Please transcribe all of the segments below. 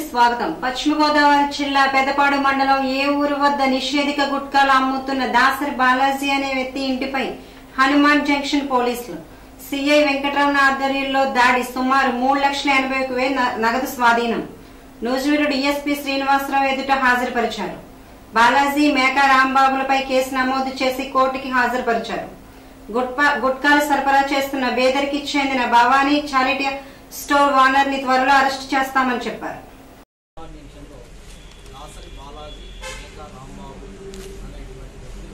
స్వాగతం పశ్చిమ గోదావరి జిల్లా పెదపాడు మండలం ఏ ఊరు వద్ద నిషేధిక గుట్కాలు అమ్ముతున్న దాసరి బాలాజీ అనే వ్యక్తి ఇంటిపై హనుమాన్ జంక్షన్ పోలీసులు సిఐ వెంకటరమణ ఆధ్వర్యంలో దాడి సుమారు మూడు లక్షల ఎనభై ఒక వేల న- నగదు స్వాధీనం నూజివీడు డిఎస్పీ శ్రీనివాసరావు ఎదుట హాజరుపరిచారు బాలాజీ మేకా రాంబాబులపై కేసు నమోదు చేసి కోర్టుకి హాజరుపరిచారు గుట్పా- గుట్కాలు సరఫరా చేస్తున్న బేదరికి చెందిన భవానీ చారిటీ స్టోర్ ఓనర్ ని త్వరలో అరెస్ట్ చేస్తామని చెప్పారు డివిజన్లో దాసరి బాలాజీ మేకా రాంబాబు అనేటువంటి వ్యక్తులు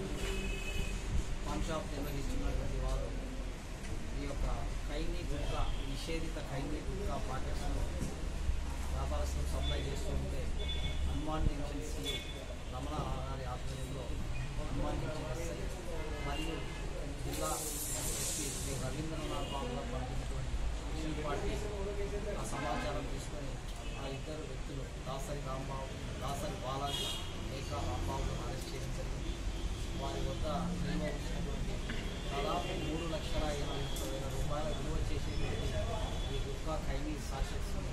పాన్ షాప్ నిర్వహిస్తున్నటువంటి వారు ఈ యొక్క ఖైనీ గుట్కా నిషేధిత ఖైనీ గుట్కా పాకెట్స్ను వ్యాపారస్తులకు సప్లై చేస్తూ ఉంటే హనుమాన్ జంక్షన్ సి రమణ గారి ఆధ్వర్యంలో హనుమాన్ జంక్షన్ ఎస్ఐ మరియు జిల్లా ఎస్పీ శ్రీ రవీంద్రనాథ్ బాబు గారు పంపినటువంటి మిషన్ పార్టీ ఆ సమాచారం తీసుకొని ఆ ఇద్దరు వ్యక్తులు దాసరి రాంబాబు దాసరి బాలాజీ మేకా రాంబాబులను అరెస్ట్ చేయడం జరిగింది వారి వద్ద విలువ వచ్చినటువంటి దాదాపు మూడు లక్షల ఇరవై ఒక్క వేల రూపాయల విలువ చేసేటువంటి ఈ గుట్కా ఖైనీ సాషెట్స్ను